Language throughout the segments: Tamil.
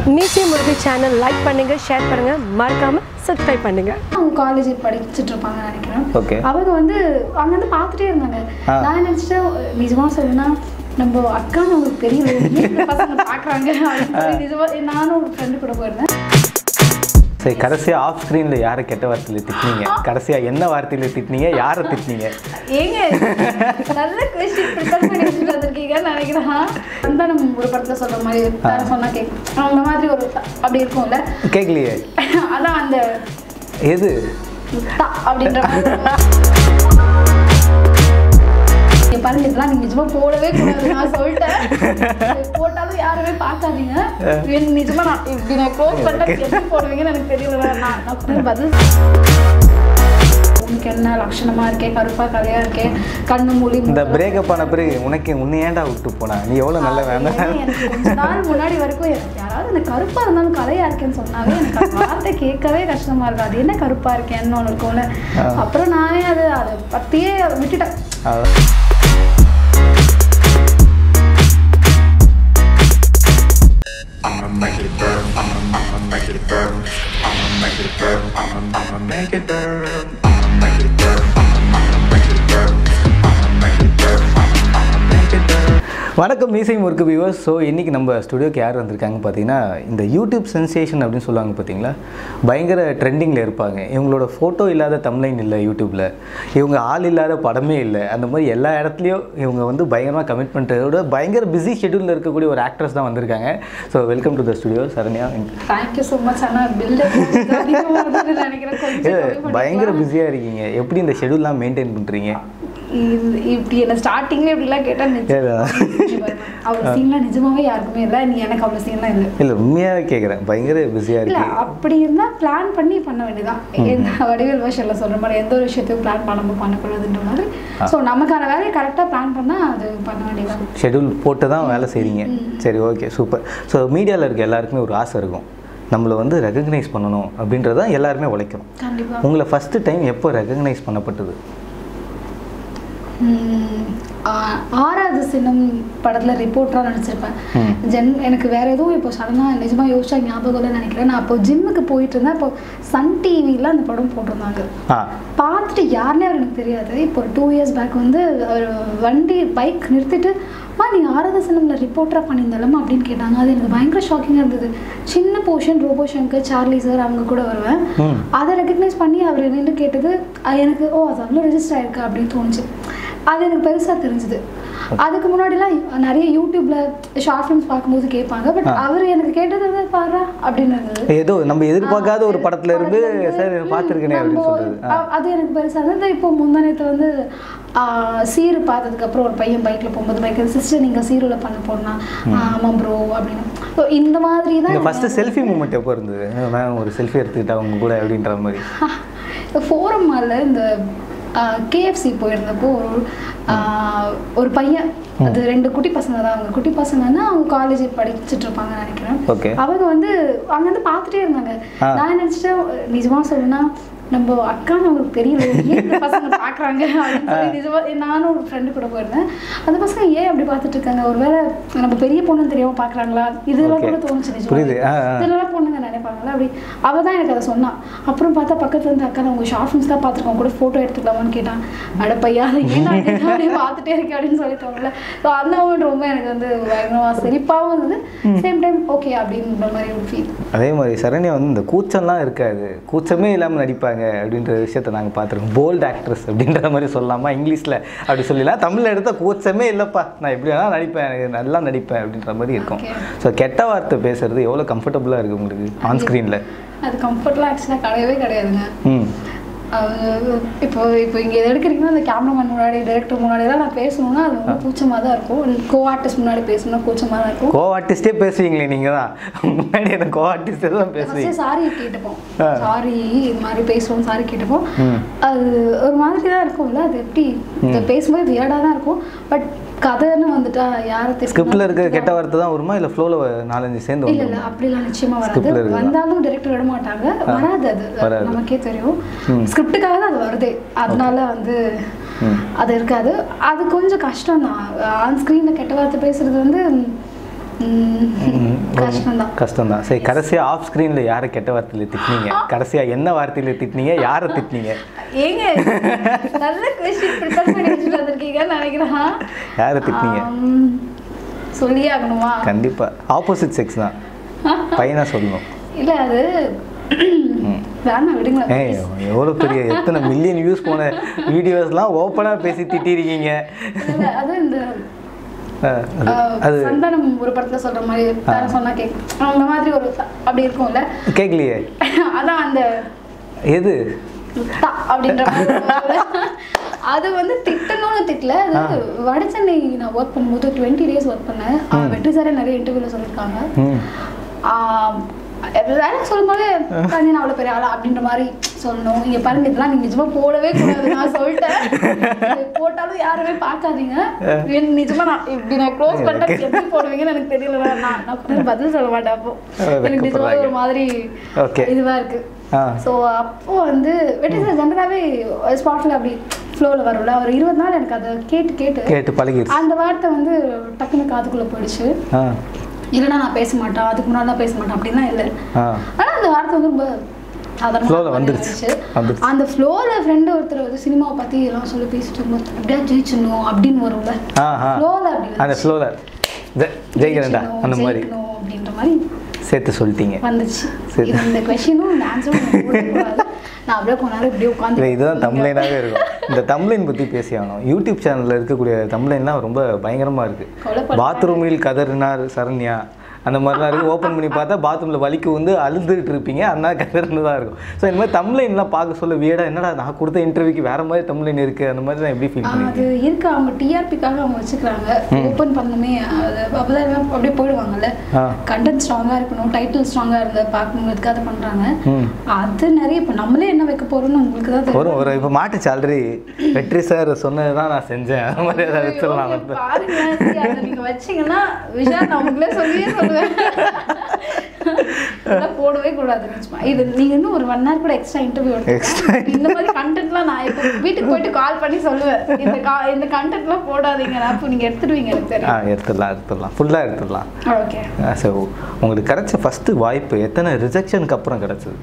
மீசை முருகை சேனல் லைக் பண்ணுங்க ஷேர் பண்ணுங்க மறக்காம சப்ஸ்கிரைப் பண்ணுங்க அவங்க காலேஜ் படிச்சுட்டு இருப்பாங்கன்னு நினைக்கிறேன் Okay. அவங்க வந்து அங்க வந்து பார்த்துட்டே இருந்தாங்க ஆ. நான் நினைச்சிட்டேன் நிஜமா சொல்லுனா நம்ம அக்கான்னு அவங்களுக்கு தெரியல ஏன் இந்த பசங்க பாக்குறாங்க அப்படின்னு சொல்லி நிஜமா நானும் ஒரு ஃப்ரெண்டு கூட போயிருந்தேன் சரி கடைசியாக ஆஃப் ஸ்க்ரீனில் யாரை கெட்ட வார்த்தையில் திட்டினீங்க கடைசியாக என்ன வார்த்தையில் திட்டினீங்க யாரை திட்டினீங்க ஏங்க நல்ல கொஸ்டின் ப்ரிப்பேர் பண்ணி வச்சுட்டு வந்திருக்கீங்கன்னு நினைக்கிறேன் அந்த நம்ம ஒரு படத்துல சொல்ற மாதிரி நான் சொன்னா கேட்கும் அந்த மாதிரி ஒரு அப்படி இருக்கும்ல கேட்கலையே அதான் அந்த எது த அப்படின்ற மாதிரி நீங்க பாருங்க இதெல்லாம் நீங்க நிஜமா போடவே கூடாது நான் சொல்லிட்டேன் இது போட்டாலும் யாருமே பார்க்காதீங்க எனக்கு நிஜமா நான் இப்படி நான் க்ளோஸ் பண்ணிட்டு எப்படி போடுவீங்கன்னு எனக்கு தெரியல நான் நான் அப்படியே பதில் உனக்கு என்ன லட்சணமா இருக்கேன் கருப்பா கலையா இருக்கேன் கண்ணு மூலி இந்த பிரேக்கப் ஆன பிறகு உனக்கு உன்னை ஏன்டா விட்டு போனா நீ எவ்வளோ நல்ல வேண்டாம் எனக்கு கொஞ்ச நாள் முன்னாடி வரைக்கும் எனக்கு யாராவது இந்த கருப்பா இருந்தாலும் கலையா இருக்கேன்னு சொன்னாவே எனக்கு அந்த வார்த்தை கேட்கவே கஷ்டமா இருக்கும் அது என்ன கருப்பா இருக்கேன்னு ஒன்று இருக்கும்ல அப்புறம் நானே அது அதை பத்தியே விட்டுட்டேன் I'ma make it burn. I'ma, I'ma make it burn. I'ma make it burn. I'ma, I'ma make it burn. I'ma make it burn. I'ma, I'ma make it burn. I'ma make it burn. I'ma, I'ma make it burn. வணக்கம் மீசை முறுக்கு வியூவர்ஸ் ஸோ இன்றைக்கி நம்ம ஸ்டுடியோக்கு யார் வந்திருக்காங்க பார்த்தீங்கன்னா இந்த யூடியூப் சென்சேஷன் அப்படின்னு சொல்லுவாங்க பார்த்தீங்களா பயங்கர ட்ரெண்டிங்கில் இருப்பாங்க இவங்களோட ஃபோட்டோ இல்லாத தம்லைன் இல்லை யூடியூப்பில் இவங்க ஆள் இல்லாத படமே இல்லை அந்த மாதிரி எல்லா இடத்துலையும் இவங்க வந்து பயங்கரமாக கமிட் பண்ணுறதோட பயங்கர பிஸி ஷெட்யூலில் இருக்கக்கூடிய ஒரு ஆக்ட்ரஸ் தான் வந்திருக்காங்க so welcome to the studio Saranya thank you so much ஆனால் பில்லு நினைக்கிறேன் கொஞ்சம் ஏ, கம்மி பண்ணிக்கலாம். பயங்கர பிஸியாக இருக்கீங்க எப்படி இந்த ஷெட்யூல்லாம் மெயின்டைன் பண்ணுறீங்க இது- இப்படி என்ன ஸ்டார்டிங்ல இப்படிலாம் கேட்டா ஏதா? நிஜம் அவ்வளோ சீன்லாம் நிஜமாவே யாருக்குமே இல்லை நீ எனக்கு அவ்வளோ சீன்லாம் இல்லை இல்லை உண்மையாக கேட்குறேன் பயங்கர பிஸியாக இல்ல இருக்கு அப்படி இருந்தா பிளான் பண்ணி பண்ண வேண்டியதான் எந்த வடிவேல் வருஷன்ல சொல்ற மாதிரி எந்த ஒரு விஷயத்தையும் பிளான் பண்ணாம பண்ணக்கூடாதுன்ற மாதிரி ஸோ நமக்கான வேலையை கரெக்டாக பிளான் பண்ணா அது பண்ண வேண்டியதான் ஷெட்யூல் போட்டு தான் வேலை செய்கிறீங்க சரி ஓகே சூப்பர் ஸோ மீடியாவில் இருக்க எல்லாருக்குமே ஒரு ஆசை இருக்கும் நம்மளை வந்து ரெகக்னைஸ் பண்ணணும் அப்படின்றதான் எல்லாருமே உழைக்கணும் கண்டிப்பா உங்களை ஃபஸ்ட்டு டைம் எப்போ ரெகக்னைஸ் பண்ணப்பட்டது உம், ஆ- ஆறாவது சின்னம் படத்துல ரிப்போர்ட்டராக நடிச்சிருப்பேன் ம். ஜென் எனக்கு வேற எதுவும் இப்போ சடனாக நிஜமா யோசிச்சா ஞாபகம் இல்லைன்னு நினைக்கிறேன் நான் அப்போ ஜிம்முக்கு போயிட்டு இருந்தேன் இப்போ சன் டிவியில் அந்த படம் போட்டிருந்தாங்க ஆ பார்த்துட்டு யாருனே அவர் எனக்கு தெரியாது இப்போ ஒரு டூ இயர்ஸ் பேக் வந்து அவர் வண்டி பைக் நிறுத்திட்டு மா நீ ஆராத சினிமில் ரிப்போர்ட்டராக பண்ணியிருந்தாலும் அப்படின்னு கேட்டாங்க அது எனக்கு பயங்கர ஷாக்கிங்காக இருந்தது சின்ன portion Robo Shankar Charlie sir அவங்க கூட வருவேன் ம். அதை ரெக்கக்னைஸ் பண்ணி அவர் நின்று கேட்டது அது எனக்கு ஓ அது அவ்வளோ ரெஜிஸ்டர் ஆயிருக்கு அப்படின்னு தோணுச்சு அது எனக்கு பெருசாக தெரிஞ்சுது அதுக்கு முன்னாடிலாம் நிறைய யூடியூப்ல ஷார்ட் ஃபிலிம்ஸ் பார்க்கும்போது கேட்பாங்க பட் அவர் எனக்கு கேட்டது வந்து பாரு அப்படின்னு இருந்தது ஏதோ நம்ம எதிர்பார்க்காத ஒரு படத்துல இருந்து சார் பார்த்துருக்கேனே அப்படின்னு நம்ம சொல்றது ஆ. அ- அது எனக்கு பெருசாக இருந்தது இப்போ முந்தானத்து வந்து ஆ, சீரு பார்த்ததுக்கு அப்புறம் ஒரு பையன் பைக்கில் போகும்போது பைக் சிஸ்டர் நீங்கள் சீருவில் பண்ண போனா ஆமாம் ப்ரோ அப்படின்னு ஸோ இந்த மாதிரி தான் இந்த ஃபஸ்ட்டு செல்ஃபி மூமெண்ட் எப்போ இருந்தது மேம் ஒரு செல்ஃபி எடுத்துக்கிட்டா அவங்க கூட அப்படின்ற மாதிரி ஃபோரம் மாலில் இந்த கேஎஃப்சி போயிருந்தப்போ ஒரு ஆ, ஒரு பையன் அது ரெண்டு குட்டி பசங்க தான் அவங்க குட்டி பசங்கன்னா அவங்க காலேஜ் படிச்சுட்டு இருப்பாங்கன்னு நினைக்கிறேன் ஓகே அவங்க வந்து அங்க வந்து பார்த்துட்டே இருந்தாங்க ஆ. நான் நினைச்சிட்டேன் நிஜமா சொல்லணும்னா நம்ம அக்கான்னு அவங்களுக்கு தெரியல ஏன் இந்த பசங்க பாக்குறாங்க அப்படின்னு சொல்லி நிஜமா நானும் ஒரு ஃப்ரெண்டு கூட போயிருந்தேன் அந்த பசங்க ஏன் அப்படி பார்த்துட்டு இருக்காங்க ஒருவேளை நம்ம பெரிய பொண்ணுன்னு தெரியாம பாக்குறாங்களா இதெல்லாம் Okay. கூட தோணுச்சு நிஜமா புரியுது. ஆ, ஆ. இதெல்லாம் பொண்ணுங்க நினைப்பாங்களா அப்படி அவ தான் எனக்கு அதை சொன்னான் அப்புறம் பார்த்தா பக்கத்துல இருந்து அக்கா நான் உங்க ஷார்ட் ஃபிலிம்ஸ் தான் பார்த்துருக்கோம் கூட ஃபோட்டோ எடுத்துக்கலாமான்னு கேட்டான் அட பையா அதை ஏன் நான் அப்படியே பார்த்துட்டே இருக்கேன் அப்படின்னு சொல்லிட்டோம்ல ஸோ அந்த மூமெண்ட் ரொம்ப எனக்கு வந்து பயங்கரமா சிரிப்பாகவும் இருந்தது சேம் டைம் ஓகே அப்படின்ற மாதிரி ஒரு ஃபீல் அதே மாதிரி சரண்யா வந்து இந்த கூச்சம்லாம் இருக்காது கூச்சமே இல்லாமல் நடிப்பாங்க அப்படின்ற விஷயத்த நாங்கள் பார்த்துருக்கோம் போல்ட் ஆக்ட்ரஸ் அப்படின்ற மாதிரி சொல்லலாமா இங்கிலீஷில் அப்படி சொல்லலாம் தமிழில் எடுத்தால் கூச்சமே இல்லைப்பா நான் எப்படி வேணால் நடிப்பேன் எனக்கு நல்லா நடிப்பேன் அப்படின்ற மாதிரி இருக்கும் Okay. ஸோ கெட்ட வார்த்தை பேசுறது எவ்வளோ கம்ஃபர்டபுளாக இருக்குது உங்களுக்கு ஆன் ஸ்க்ரீனில் அது கம்ஃபர்ட்லாம் ஆக்சுவலாக கிடையவே கிடையாதுங்க ம் அது இப்போ இப்போ இங்கே எது எடுக்கிறீங்கன்னா அந்த கேமராமேன் முன்னாடி டைரக்டர் முன்னாடிலாம் நான் பேசணும்னா அது ரொம்ப கூச்சமாக தான் இருக்கும் கோ ஆர்டிஸ்ட் முன்னாடி பேசணும்னா கூச்சமாக தான் இருக்கும் கோ ஆர்டிஸ்டே பேசுவீங்களே நீங்கள் தான் முன்னாடி அந்த கோ ஆர்டிஸ்டே தான் பேசுவீங்க ஃபஸ்ட்டு சாரி கேட்டுப்போம் ஆ. சாரி இது மாதிரி பேசுவோம் சாரி கேட்டுப்போம் ம். அது ஒரு மாதிரி தான் இருக்கும்ல அது எப்படி இது பேசும்போது வியர்டாக தான் இருக்கும் பட் கதைன்னு வந்துட்டா யாரை தெரியும் ஸ்கிரிப்டில் இருக்க கெட்ட வார்த்தை தான் வருமா இல்லை ஃப்ளோவில் நாலஞ்சு சேர்ந்து இல்ல இல்ல வந்துருமா அப்படிலாம் நிச்சயமா Scriptல வராது இருக்குதா? வந்தாலும் டைரக்டர் விட மாட்டாங்க வராது அது வராது. நமக்கே தெரியும் ம். ஸ்கிரிப்டுக்காக தான் அது வருதே அதனால வந்து ம். அது இருக்காது அது கொஞ்சம் கஷ்டம் தான் ஆன் ஸ்க்ரீனில் கெட்ட வார்த்தை பேசுறது வந்து ம், கஷ்டம்தான் கஷ்டம்தான் சரி கடைசியாக ஆஃப் ஸ்க்ரீனில் யாரை கெட்ட வார்த்தையில் திட்டினீங்க கடைசியாக என்ன வார்த்தையில் திட்டினீங்க யாரை திட்டினீங்க ஏங்க நல்ல கொஸ்டின் ப்ரிப்பேர் பண்ணி வச்சுட்டு வந்திருக்கீங்கன்னு நினைக்கிறேன் யாரை திட்டினீங்க ஆம், சொல்லியே ஆகணுமா கண்டிப்பாக ஆப்போசிட் செக்ஸ் தான் பையனா சொல்லணும் இல்ல அது வேணாம் விடுங்க ஏய் எவ்வளோ பெரிய எத்தனை மில்லியன் வியூஸ் போன வீடியோஸ்லாம் ஓப்பனாக பேசி திட்டிருக்கீங்க இல்ல, அது இந்த அஹ், அது- ஆஹ், அது சந்தானம் ஒரு படத்துல சொல்ற மாதிரி வேற சொன்னா கேட்கும் அந்த மாதிரி ஒரு ச- அப்படி இருக்கும்ல கேட்கலையே அதான் அந்த எது த அப்படின்ற மாதிரி வரும்ல. அது வந்து திட்டணும்னு திட்டல அது வட சென்னை நான் ஒர்க் பண்ணும்போது டுவெண்ட்டி டேஸ் ஒர்க் பண்ணேன் ஆஹ், வெற்றி சாரே நிறைய இன்டர்வியூல சொல்லியிருக்காங்க ம் ஆஹ், எல்லாரும் சொல்லும்போது நான் அவ்வளோ பெரிய ஆளா அப்படின்ற மாதிரி சொல்லணும் இங்க பாருங்க இதெல்லாம் நீங்க நிஜமா போடவே கூடாது நான் சொல்லிட்டேன் இது போட்டாலும் யாருமே பார்க்காதீங்க எனக்கு நிஜமா நான் இப்படி நான் க்ளோஸ் பண்ணிட்டு எப்படி போடுவீங்கன்னு எனக்கு தெரியல நான் நான் நான் பதில் சொல்ல மாட்டேன் அப்போ எனக்கு நிஜமா ஒரு மாதிரி Okay. இதுவா இருக்கு ஆ ஸோ அப்போ வந்து வெற்றி சார் ஜென்ரலாகவே ஸ்பாட்டில் அப்படி ஃப்ளோவில் வரும்ல ஒரு இருபது நாள் எனக்கு அதை கேட்டு கேட்டு கேட்டு பழகிடுச்சு அந்த வார்த்தை வந்து டக்குனு காதுக்குள்ளே போயிடுச்சு ஆ இல்லைன்னா நான் பேச மாட்டேன் அதுக்கு முன்னாடி தான் பேச மாட்டேன் அப்படின்னா இல்லை ஆ ஆனால் அந்த வார்த்தை வந்து ரொம்ப சாதாரணமா Flow ல மாதிரி வந்துருச்சு. வந்துருச்சு. அந்த ஃப்ளோவில் ஃப்ரெண்டு ஒருத்தர் வந்து சினிமாவை பற்றி எல்லாம் சொல்லி பேசிட்டு இருக்கும்போது அப்படியே ஜெயிச்சிடணும் அப்படின்னு வரும்ல ஆ ஆ ஃப்ளோவில் அப்படி அந்த வந்துச்சு. ஃப்ளோவில் ஜெயிக்கிறேன்டா ஜெயிக்கணும், அந்த மாதிரி ஜெயிக்கணும் அப்படின்ற மாதிரி சேர்த்து சொல்லிட்டீங்க வந்துச்சு சரி. இது இந்த கொஷினும் இந்த ஆன்சரும் நான் அப்படியே கொஞ்ச நேரம் இப்படியே இல்லை உட்காந்து இதுதான் தமிழ்லைனாவே இருக்கும் இந்த தமிழின் பற்றி பேசி ஆகணும் யூடியூப் சேனலில் இருக்கக்கூடிய தமிழ்லைன்லாம் ரொம்ப பயங்கரமாக கொலை இருக்குது பண்ணாங்க. பாத்ரூமில் கதறினார் சரண்யா அந்த மாதிரிலாம் இருக்குது ஓப்பன் பண்ணி பார்த்தா பாத்ரூமில் வலிக்கு வந்து அழுதுகிட்டு இருப்பீங்க அண்ணா கதர்னு தான் இருக்கும் ஸோ இந்த மாதிரி தமிழ்லைன்லாம் பார்க்க சொல்ல வியடா என்னடா நான் கொடுத்த இன்டர்வியூக்கு வேறு மாதிரி தமிழ்லைன் இருக்குது அந்த மாதிரி தான் எப்படி ஃபீல் ஆ, பண்ணுவீங்க அது இருக்கு அவங்க டிஆர்பிக்காக அவங்க வச்சுக்கிறாங்க ஓப்பன் பண்ணணுமே அது அப்பதான் எல்லாம் அப்படியே போயிடுவாங்கல்ல ஆ. கண்டென்ட் ஸ்ட்ராங்கா இருக்கணும் டைட்டில் ஸ்ட்ராங்கா இருந்தா பார்க்கணுங்கிறதுக்காக அதை பண்றாங்க ம் அது நிறைய இப்போ நம்மளே என்ன வைக்க போறோம்னு உங்களுக்கு தான் ஒரு ஒரு இப்போ மாட்டுச்சு ஆல்ரெடி வெற்றி சார் சொன்னது தான் நான் செஞ்சேன் அந்த மாதிரி அதை வச்சிடலாம் ஐயோ, வந்து பாருங்களேன், சரி, அதை நீங்க வச்சீங்கன்னா விஷால் நான் உங்களே சொல்லியே சொல்லுவேன் அதெல்லாம் போடவே கூடாது நிஜமா இது நீங்க இன்னும் ஒரு ஒன் ஹவர் கூட எக்ஸ்ட்ரா இன்டர்வியூ Extra இந்த மாதிரி கண்டென்ட்லாம் நான் இப்போ வீட்டுக்கு போயிட்டு கால் பண்ணி சொல்லுவேன் இந்த கா இந்த கண்டென்ட்லாம் போடாதீங்க அப்போ நீங்க எடுத்துடுவீங்க எனக்கு ஆ தெரியும் எடுத்துடலாம் எடுத்துடலாம் ஃபுல்லாக எடுத்துடலாம் ஓகே ஸோ உங்களுக்கு கிடைச்ச ஃபஸ்ட்டு வாய்ப்பு எத்தனை ரிஜெக்ஷனுக்கு அப்புறம் கிடைச்சது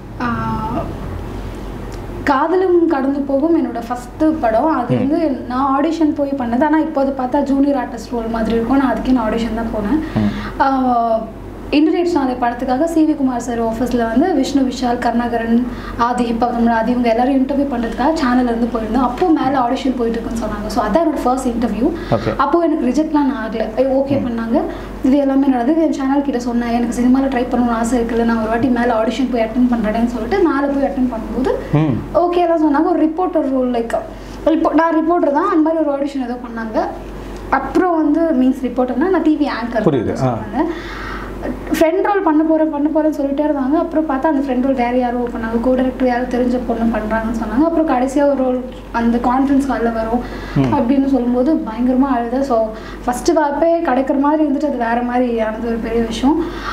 காதலும் கடந்து போகும் என்னோட ஃபஸ்ட்டு படம் அது வந்து நான் ஆடிஷன் போய் பண்ணது ஆனால் இப்போ அது பார்த்தா ஜூனியர் ஆர்டிஸ்ட் ரோல் மாதிரி இருக்கும் நான் அதுக்கே நான் ஆடிஷன் தான் போனேன் இன்டர்நெட் சேனல் படத்துக்காக சிவி குமார் சார் ஆஃபீஸில் வந்து விஷ்ணு விஷால் கருணாகரன் ஆதி இப்போ ஆதி இவங்க எல்லாரும் இன்டர்வியூ பண்ணுறதுக்காக சேனல்ல இருந்து போயிருந்தோம் அப்போ மேலே ஆடிஷன் போயிட்டு இருக்குன்னு சொன்னாங்க ஸோ அதான் என்னோட ஃபர்ஸ்ட் இன்டர்வியூ Okay. அப்போ எனக்கு ரிஜெக்ட்லாம் நான் ஆகல ஓகே பண்ணாங்க இது எல்லாமே நடந்தது என் சேனல் கிட்ட சொன்னேன் எனக்கு சினிமாவில் ட்ரை பண்ணணும்னு ஆசை இருக்குல்ல நான் ஒரு வாட்டி மேலே ஆடிஷன் போய் அட்டன் பண்ணுறேன்னு சொல்லிட்டு மேலே போய் அட்டன் பண்ணும்போது ம் ஓகே தான் சொன்னாங்க ஒரு ரிப்போர்ட்டர் ரோல் லைக் ரிப்போ நான் ரிப்போர்ட்டர் தான் அந்த மாதிரி ஒரு ஆடிஷன் ஏதோ பண்ணாங்க அப்புறம் வந்து மீன்ஸ் ரிப்போர்ட்டர்னா நான் டிவி ஆங்கர் புரியுது, ஆ. சொன்னாங்க ஃப்ரெண்ட் ரோல் பண்ண போகிறேன் பண்ண போகிறேன்னு சொல்லிட்டே இருந்தாங்க அப்புறம் பார்த்தா அந்த ஃப்ரெண்ட் ரோல் வேறு யாரோ பண்ணாங்க கோ டேரக்டர் யாரோ தெரிஞ்ச பொண்ணு பண்ணுறாங்கன்னு சொன்னாங்க அப்புறம் கடைசியாக ஒரு ரோல் அந்த கான்ஃபரன்ஸ் காலில் வரும் அப்படின்னு சொல்லும்போது பயங்கரமாக அழுத ஸோ ஃபஸ்ட்டு வாய்ப்பே கிடைக்கிற மாதிரி இருந்துட்டு அது வேறு மாதிரி ஆனது ஒரு பெரிய விஷயம்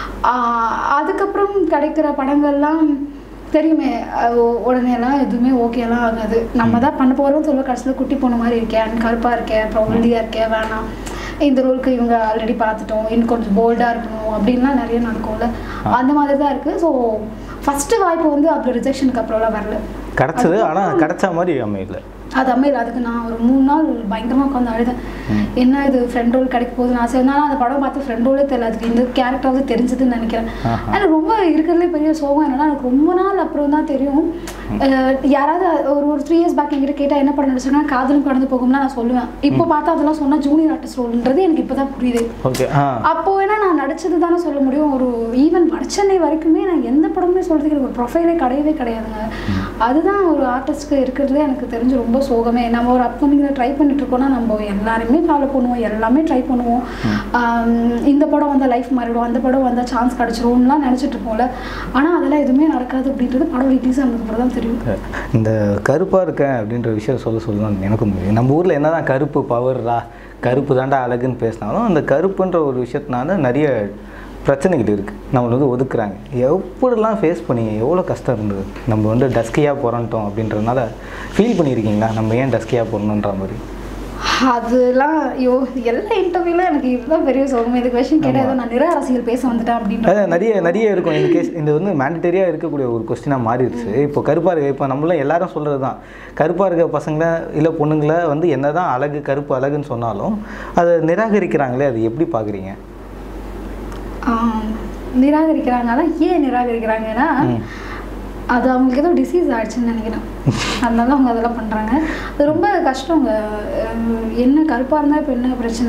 ஆஹ் அதுக்கப்புறம் கிடைக்கிற படங்கள்லாம் தெரியுமே அஹ் உ- உடனேலாம் எதுவுமே ஓகேலாம் ஆகாது நம்ம தான் பண்ண போகிறோம்னு சொல்ல கடைசியில் குட்டி பொண்ணு மாதிரி இருக்கேன் கருப்பாக இருக்கேன் அப்புறம் ஒல்லியாக இருக்கேன் வேணாம் இந்த ரோலுக்கு இவங்க ஆல்ரெடி பார்த்துட்டோம் இன்னும் கொஞ்சம் போல்டாக இருக்கணும் அப்படின்லாம் நிறைய நடக்கும்ல அந்த மாதிரி தான் இருக்குது ஸோ ஃபஸ்ட்டு வாய்ப்பு வந்து அப்புறம் ரிஜெக்ஷனுக்கு அப்புறம்லாம் வரல கிடச்சது ஆனால் கிடைச்ச மாதிரி அமையல அது அமையல அதுக்கு நான் ஒரு மூணு நாள் பயங்கரமாக உட்காந்து அழுதேன் என்ன இது ஃப்ரெண்ட் ரோல் கிடைக்க போகுதுன்னு ஆசை இருந்தாலும் அந்த படம் பார்த்து ஃப்ரெண்ட் ரோலே தெரியல அதுக்கு இந்த கேரக்டராவது தெரிஞ்சதுன்னு நினைக்கிறேன் ஆஹா. எனக்கு ரொம்ப இருக்கிறதுலே பெரிய சோகம் என்னன்னா எனக்கு ரொம்ப நாள் அப்புறம் தான் தெரியும் அஹ் யாராவது ஒரு ஒரு த்ரீ இயர்ஸ் பேக் என்கிட்ட கேட்டால் என்ன படம் நடிச்சிருக்காங்க காதலும் கடந்து போகும்னா நான் சொல்லுவேன் இப்போ பார்த்தா அதெல்லாம் சொன்னால் ஜூனியர் ஆர்டிஸ்ட் ரோல்ன்றது எனக்கு இப்போ தான் புரியுது ஓகே ஆ அப்போ வேணா நான் நடிச்சது தானே சொல்ல முடியும் ஒரு ஈவன் வடச்சென்னை வரைக்குமே நான் எந்த படமுமே சொல்றதுக்கு எனக்கு ஒரு ப்ரொஃபைலே கிடையவே கிடையாதுங்க அதுதான் ஒரு ஆர்டிஸ்ட்க்கு இருக்கிறதுலே எனக்கு தெரிஞ்சு ரொம்ப சோகமே நம்ம ஒரு அப்கமிங்கில் ட்ரை பண்ணிட்டு இருக்கோம்னா நம்ம எல்லாருமே ஃபாலோ பண்ணுவோம் எல்லாமே ட்ரை பண்ணுவோம் ஆம், இந்த படம் வந்தால் லைஃப் மாறிடும் அந்த படம் வந்தால் சான்ஸ் கிடச்சிரும்லாம் நினச்சிட்டு இருப்போம்ல ஆனால் அதெல்லாம் எதுவுமே நடக்காது அப்படின்றது படம் ரிலீஸ் ஆனதுக்கப்புறம் தான் தெரியும் இந்த கருப்பாக இருக்கேன் அப்படின்ற விஷயம் சொல்ல சொல்ல தான் எனக்கும் முடியும் நம்ம ஊரில் என்ன தான் கருப்பு பவர்ரா கருப்பு தாண்டா அழகுன்னு பேசினாலும் அந்த கருப்புன்ற ஒரு விஷயத்தினால நிறைய பிரச்சனைகள் இருக்குது நம்மளை வந்து ஒதுக்குறாங்க எப்படிலாம் ஃபேஸ் பண்ணீங்க எவ்வளோ கஷ்டம் இருந்தது நம்ம வந்து டஸ்கியாக பிறந்துட்டோம் அப்படின்றதுனால ஃபீல் பண்ணியிருக்கீங்களா நம்ம ஏன் டஸ்கியாக போடணுன்ற மாதிரி அதெல்லாம் ஐயோ எல்லா இன்டர்வியூல எனக்கு இதுதான் பெரிய சோகம் இது கொஸ்டின் கேட்டால் ஏதோ நான் நிற அரசியல் பேச வந்துட்டேன் அப்படின்ற அதான் நிறைய நிறைய இருக்கும் இந்த கேஸ் இந்த வந்து மேண்டட்டரியாக இருக்கக்கூடிய ஒரு கொஸ்டினாக மாறிடுச்சு இப்போ கருப்பாக இருக்க இப்போ நம்மளாம் எல்லாரும் சொல்கிறது தான் கருப்பாக இருக்க பசங்களை இல்லை பொண்ணுங்களை வந்து என்ன தான் அழகு கருப்பு அழகுன்னு சொன்னாலும் அதை நிராகரிக்கிறாங்களே அது எப்படி பார்க்குறீங்க ஆம், நிராகரிக்கிறாங்க அதான் ஏன் நிராகரிக்கிறாங்கன்னா அது அவங்களுக்கு ஏதோ டிசீஸ் ஆயிடுச்சுன்னு நினைக்கிறேன் அதனால அவங்க அதெல்லாம் பண்ணுறாங்க அது ரொம்ப கஷ்டங்க அஹ் என்ன கருப்பாக இருந்தால் இப்போ என்ன பிரச்சனை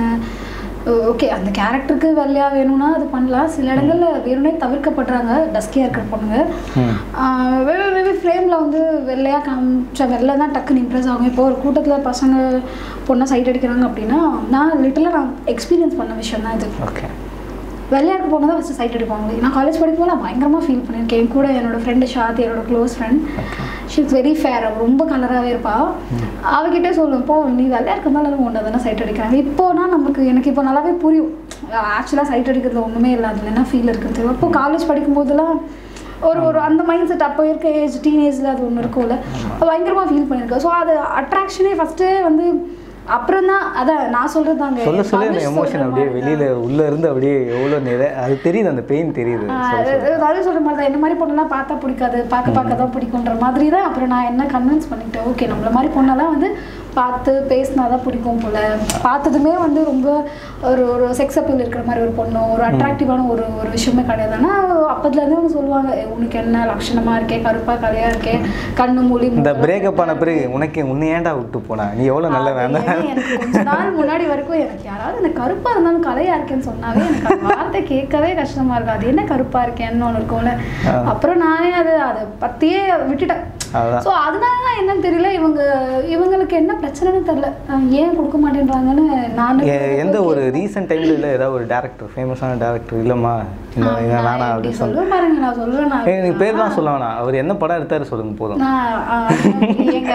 ஓகே அந்த கேரக்டருக்கு வெள்ளையாக வேணும்னா அது பண்ணலாம் சில இடங்களில் வேணும்னே தவிர்க்கப்படுறாங்க டஸ்கியாக இருக்கிற பொண்ணுங்க ஆஹ் வெவ்வேறு வெவ்வேறு ஃப்ரேமில் வந்து வெள்ளையாக காமிச்ச வெள்ளை தான் டக்குன்னு இம்ப்ரெஸ் ஆகும் இப்போ ஒரு கூட்டத்தில் பசங்க பொண்ணை சைட் அடிக்கிறாங்க அப்படின்னா நான் லிட்டலாக நான் எக்ஸ்பீரியன்ஸ் பண்ண விஷயம் தான் இது ஓகே விளையாட்டு போனதான் ஃபஸ்ட்டு சைட் அடிப்பாங்க நான் காலேஜ் படிக்கும்போது நான் பயங்கரமாக ஃபீல் பண்ணியிருக்கேன் என் கூட என்னோட ஃப்ரெண்டு ஷாத்தி என்னோட close friend she is very fair ரொம்ப கலராகவே இருப்பா அவகிட்டே சொல்லுவேன் இப்போ நீ வெள்ளையா இருக்கிறதால ஒன்று தானே சைட் அடிக்கிறாங்க இப்போனா நமக்கு எனக்கு இப்போ நல்லாவே புரியும் ஆக்சுவலாக சைட் அடிக்கிறதுல ஒன்றுமே இல்லை அதில் என்ன ஃபீல் இருக்குது தெரியும் அப்போ காலேஜ் படிக்கும்போதெல்லாம் ஒரு ஒரு அந்த மைண்ட் செட் அப்போ இருக்க ஏஜ் டீனேஜில் அது ஒன்று இருக்கும்ல பயங்கரமாக ஃபீல் பண்ணியிருக்கேன் ஸோ அது அட்ராக்ஷனே ஃபஸ்ட்டு வந்து அப்புறம் தான் அதான் நான் சொல்கிறது தாங்க சொல்ல சொல்ல அந்த தனுஷ் எமோஷன் சொல்ற அப்படியே மாதிரி வெளியில உள்ள இருந்து அப்படியே எவ்வளோ நிறை அது தெரியுது அந்த பெயின் தெரியுது சொல்ல சொல்ல. அதாவது சொல்ற மாதிரி தான் என்ன மாதிரி பொண்ணெல்லாம் பார்த்தா பிடிக்காது பார்க்க பார்க்க தான் பிடிக்குன்ற மாதிரி தான் அப்புறம் நான் என்ன கன்வின்ஸ் பண்ணிட்டேன் ஓகே நம்மள மாதிரி பொண்ணெல்லாம் வந்து பார்த்து பேசினா தான் பிடிக்கும் போல பார்த்ததுமே வந்து ரொம்ப ஒரு ஒரு செக்ஸ் அப்பீல் இருக்கிற மாதிரி ஒரு பொண்ணு ஒரு அட்ராக்டிவான ஒரு ஒரு விஷயமே கிடையாது ஆனால் அப்பத்துலேருந்து அவங்க சொல்லுவாங்க "ஏய், உனக்கு என்ன லட்சணமா இருக்கே கருப்பா கலையா இருக்கே கண்ணு மூலி இந்த பிரேக்கப் ஆன பிறகு உனக்கு உன்னை ஏன்டா விட்டு போனா நீ எவ்வளோ நல்ல அது வேண்டாம் ஏன் எனக்கு கொஞ்ச நாள் முன்னாடி வரைக்கும் எனக்கு யாராவது எனக்கு கருப்பா இருந்தாலும் கலையா இருக்கேன்னு சொன்னாவே எனக்கு அந்த வார்த்தை கேட்கவே கஷ்டமா இருக்கும் அது என்ன கருப்பா இருக்கேன்னு ஒன்று இருக்கும்ல அப்புறம் நானே அது அதை பத்தியே விட்டுட்டேன் அதான் ஸோ அதனால தான் என்னன்னு தெரியல இவங்க இவங்களுக்கு என்ன பிரச்சனைன்னு தெரியல அஹ் ஏன் கொடுக்க மாட்டேன்றாங்கன்னு நான் எ- எந்த ஒரு ரீசெண்ட் டைம்ல இல்லை ஏதாவது ஒரு டேரக்டர் ஃபேமஸான டேரக்டர் இல்லைம்மா இந்த இதை வேணாம் இப்படி அப்படின்னு சொல்லி சொல்லுவேன் பாருங்க நான் சொல்லுவேன் நான் ஏய், நீ பேர் தான் சொல்ல வேணாம் அவர் என்ன படம் எடுத்தாரு சொல்லுங்க போதும் நான் ஆஹ், எங்க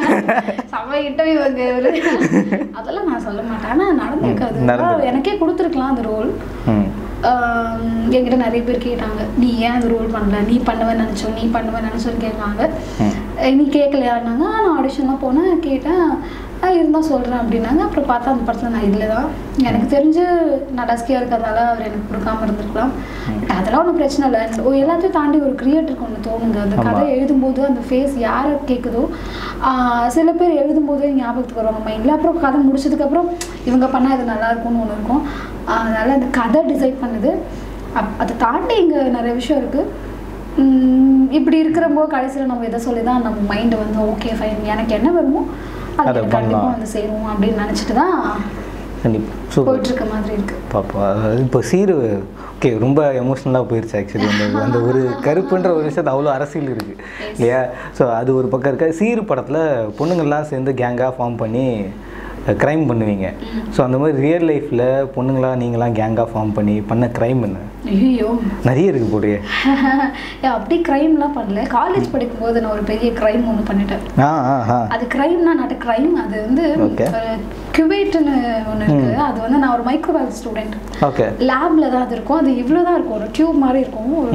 சபை இன்டர்வியூ வந்து ஒரு அதெல்லாம் நான் சொல்ல மாட்டேன் ஆனால் நடந்திருக்காது நடந்திருக்கு. எனக்கே கொடுத்துருக்கலாம் அந்த ரோல் ம் என்கிட்ட நிறைய பேர் கேட்டாங்க நீ ஏன் அந்த ரோல் பண்ணல நீ பண்ணுவேன்னு நினச்சோம் நீ பண்ணுவேன்னு நினச்சோன்னு கேட்காங்க அஹ் நீ கேட்கலையான்னாங்க நான் ஆடிஷன்லாம் போனேன் கேட்டேன் இருந்தால் சொல்கிறேன் அப்படின்னாங்க அப்புறம் பார்த்தா அந்த படத்தில் நான் இதில் தான் எனக்கு தெரிஞ்சு நான் டஸ்கியாக இருக்கிறதால அவர் எனக்கு கொடுக்காம இருந்திருக்கலாம் பட் அதெல்லாம் ஒன்றும் பிரச்சனை இல்லை ஓ எல்லாத்தையும் தாண்டி ஒரு கிரியேட்டருக்கு ஒன்று தோணுங்க அந்த ஆமா. கதை எழுதும்போது அந்த ஃபேஸ் யாரை கேட்குதோ ஆஹ் சில பேர் எழுதும்போதே ஞாபகத்துக்கு வருவாங்க மைண்டில் அப்புறம் கதை முடிச்சதுக்கப்புறம் இவங்க பண்ணால் இது நல்லா இருக்கும்னு ஒன்று இருக்கும் அதனால் அந்த கதை டிசைட் பண்ணுது அப் அதை தாண்டி இங்கே நிறைய விஷயம் இருக்குது இப்படி இருக்கிறப்போ கடைசியில் நம்ம இதை சொல்லி தான் நம்ம மைண்டு வந்து ஓகே ஃபைன் எனக்கு என்ன வேணுமோ அதை அதை கண்டிப்பாக பண்ணலாம். வந்து சேருவோம் அப்படின்னு நினச்சிட்டு தான் கண்டிப்பாக சூப்பர் போயிட்டு இருக்க மாதிரி இருக்கு பாப்பா அதாவது இப்போ சீரு ஓகே ரொம்ப எமோஷ்னலாக போயிருச்சு ஆக்சுவலி அந்த அந்த ஒரு கருப்புன்ற ஒரு விஷயத்து அவ்வளோ அரசியல் இருக்குது இல்லையா ஸோ அது ஒரு பக்கம் இருக்க சீரு படத்தில் பொண்ணுங்கள்லாம் சேர்ந்து கேங்காக ஃபார்ம் பண்ணி க்ரைம் பண்ணுவீங்க ஸோ அந்த மாதிரி ரியல் லைஃப்பில் பொண்ணுங்களா நீங்களாம் கேங்காக ஃபார்ம் பண்ணி பண்ண க்ரைம் என்ன ஐயோ நிறைய இருக்குது போடுயே அப்படி க்ரைம்லாம் பண்ணல காலேஜ் படிக்கும்போது நான் ஒரு பெரிய க்ரைம் ஒன்று பண்ணிட்டேன் ஆ ஆ ஆ அது கிரைம்னா நாட் கிரைம் அது வந்து Okay. குவேட்னு ஒன்று இருக்கு அது வந்து நான் ஒரு மைக்ரோபயாலஜி ஸ்டூடெண்ட் ஓகே லேப்ல தான் அது இருக்கும் அது இவ்வளோ தான் இருக்கும் ஒரு டியூப் மாதிரி இருக்கும் ஒரு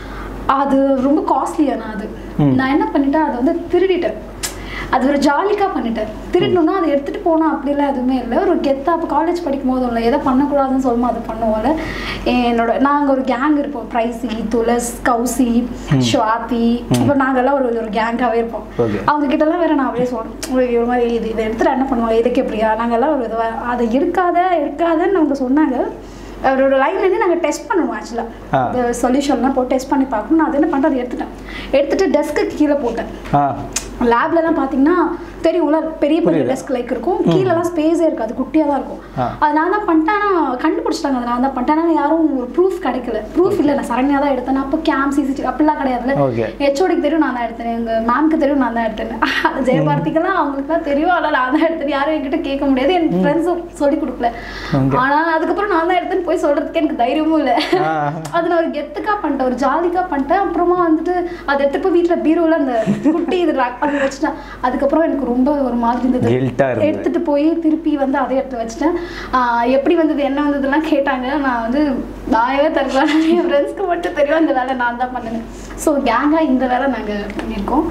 அது ரொம்ப காஸ்ட்லியான அது நான் என்ன பண்ணிட்டேன் அதை வந்து திருடிட்டேன் அது ஒரு ஜாலிக்காக பண்ணிட்டேன் திருடணும்னா அதை எடுத்துகிட்டு போனால் அப்படிலாம் எதுவுமே இல்லை ஒரு கெத்தா அப்போ காலேஜ் படிக்கும் போதும் இல்லை எதை பண்ணக்கூடாதுன்னு சொல்லுமோ அதை பண்ணுவோம்ல என்னோட நாங்கள் ஒரு கேங் இருப்போம் பிரைசி துளஸ் கௌசி ஸ்வாதி இப்போ நாங்கெல்லாம் ஒரு ஒரு கேங்காகவே இருப்போம் Okay. அவங்க கிட்டலாம் வேற நான் அப்படியே சொல்றேன் ஒரு ஒரு மாதிரி இது இதை எடுத்துட்டு என்ன பண்ணுவாங்க இதுக்கு எப்படியா நாங்கெல்லாம் ஒரு இதுவா அதை எடுக்காத எடுக்காதன்னு அவங்க சொன்னாங்க அவரோட லைன் வந்து நாங்கள் டெஸ்ட் பண்ணுவோம் ஆ. ஆக்சுவலாக சொல்யூஷன்லாம் போட்டு டெஸ்ட் பண்ணி பார்க்கணும் நான் அது என்ன பண்ணுறது எடுத்துட்டேன் எடுத்துட்டு டெஸ்க்கு கீழே போட்டேன் ஆ லேப்லலாம் பார்த்தீங்கன்னா தெரியும்ல பெரிய பெரிய புரியுது. டெஸ்க் லைக் இருக்கும் கீழெல்லாம் ஸ்பேஸே இருக்காது குட்டியாக தான் இருக்கும் ஆ. அது நான் தான் பண்ணிட்டேன் ஆனால் கண்டுபிடிச்சிட்டாங்க அதை நான் தான் பண்ணிட்டேன் ஆனா யாரும் ஒரு ப்ரூஃப் கிடைக்கல ப்ரூஃப் இல்லை நான் சரண்யா தான் எடுத்தேன் அப்போ கேம் சிசிடிவி அப்படிலாம் கிடையாதுல்ல Okay. ஹெச்ஓடிக்கு தெரியும் நான் தான் எடுத்தேன் எங்கள் மேம்க்கு தெரியும் நான் தான் எடுத்தேன் அது ஜெயபாரதிக்கெல்லாம் அவங்களுக்குலாம் தெரியும் ஆனால் நான் தான் எடுத்தேன் யாரும் என்கிட்ட கேட்க முடியாது என் ஃப்ரெண்ட்ஸும் சொல்லி கொடுக்கல Okay. ஆனால் அதுக்கப்புறம் நான் தான் எடுத்தேன்னு போய் சொல்கிறதுக்கு எனக்கு தைரியமும் இல்லை ஆ. அது நான் ஒரு கெத்துக்கா பண்ணிட்டேன் ஒரு ஜாலிக்கா பண்ணிட்டேன் அப்புறமா வந்துட்டு அதை எடுத்து போய் வீட்டில் பீரோவில் அந்த குட்டி இது rack பண்ணி வச்சுட்டேன் அதுக்கப்புறம் எனக்கு ரொம்ப ஒரு மாதிரி இருந்தது Guilt-ஆ இருந்தது. எடுத்துட்டு போய் திருப்பி வந்து அதை எடுத்து வச்சுட்டேன் ஆஹ் எப்படி வந்தது என்ன வந்ததுலாம் கேட்டாங்க நான் வந்து நாயவே தரலாம் என் ஃப்ரெண்ட்ஸ்க்கு மட்டும் தெரியும் அந்த வேலை நான் தான் பண்ணேன் ஸோ கேங்காக இந்த வேலை நாங்கள் பண்ணியிருக்கோம்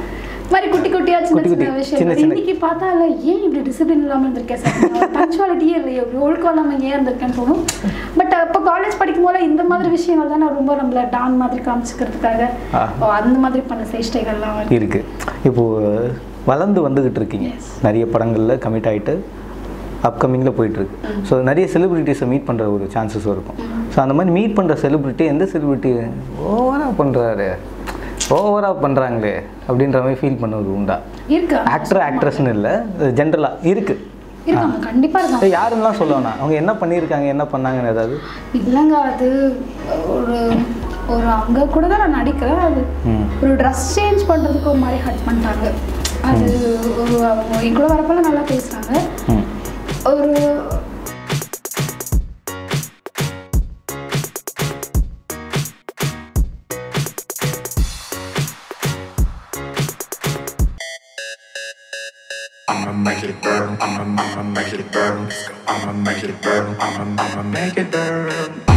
மாதிரி குட்டி குட்டியா சின்ன குட்டி குட்டி, சின்ன சின்ன விஷயம் சின்ன. இன்னைக்கு பார்த்தா இல்ல ஏன் இப்படி டிசிப்ளின் இல்லாம இருந்திருக்கேன் சார் பங்க்சுவாலிட்டியே இல்லையே இப்படி ஒழுக்கம் இல்லாம ஏன் இருந்திருக்கேன்னு தோணும் பட் அப்போ காலேஜ் படிக்கும் போது இந்த மாதிரி விஷயங்கள் தான் நான் ரொம்ப நம்மள டான் மாதிரி காமிச்சுக்கிறதுக்காக ஆ. ஓ, அந்த மாதிரி பண்ண சேஷ்டைகள்லாம் வந்து இருக்கு இப்போது வளர்ந்து வந்துக்கிட்டு இருக்கீங்க நிறைய படங்களில் கமிட் ஆகிட்டு அப்கமிங்கில் போயிட்டுருக்கு ஸோ நிறைய செலிபிரிட்டிஸை மீட் பண்ணுற ஒரு சான்சஸும் இருக்கும் ஸோ அந்த மாதிரி மீட் பண்ணுற செலிபிரிட்டி எந்த செலிபிரிட்டி ஓவராக பண்ணுறாரு ஓவராக பண்ணுறாங்களே அப்படின்ற மாதிரி ஃபீல் பண்ணுவது உண்டா இருக்கு ஆக்டர் ஆக்ட்ரஸ்னு இல்லை ஜென்ரலாக இருக்குது இருக்காங்க கண்டிப்பா இருக்காங்க யாருன்னெலாம் சொல்லணும்னா அவங்க என்ன பண்ணியிருக்காங்க என்ன பண்ணாங்கன்னு ஏதாவது இல்லைங்க அது ஒரு ஒரு அங்க கூட தான் நான் நடிக்கிறேன் அது ம். ஒரு ட்ரெஸ் சேஞ்ச் பண்றதுக்கு ஒரு மாதிரி ஹட் பண்ணிட்டாங்க அது ஒரு அவங்க என் கூட வரப்பெல்லாம் நல்லா பேசுறாங்க ம் ஒரு I'ma make it burn. I'ma, I'ma make it burn. I'ma make it burn. I'ma, I'ma make it burn.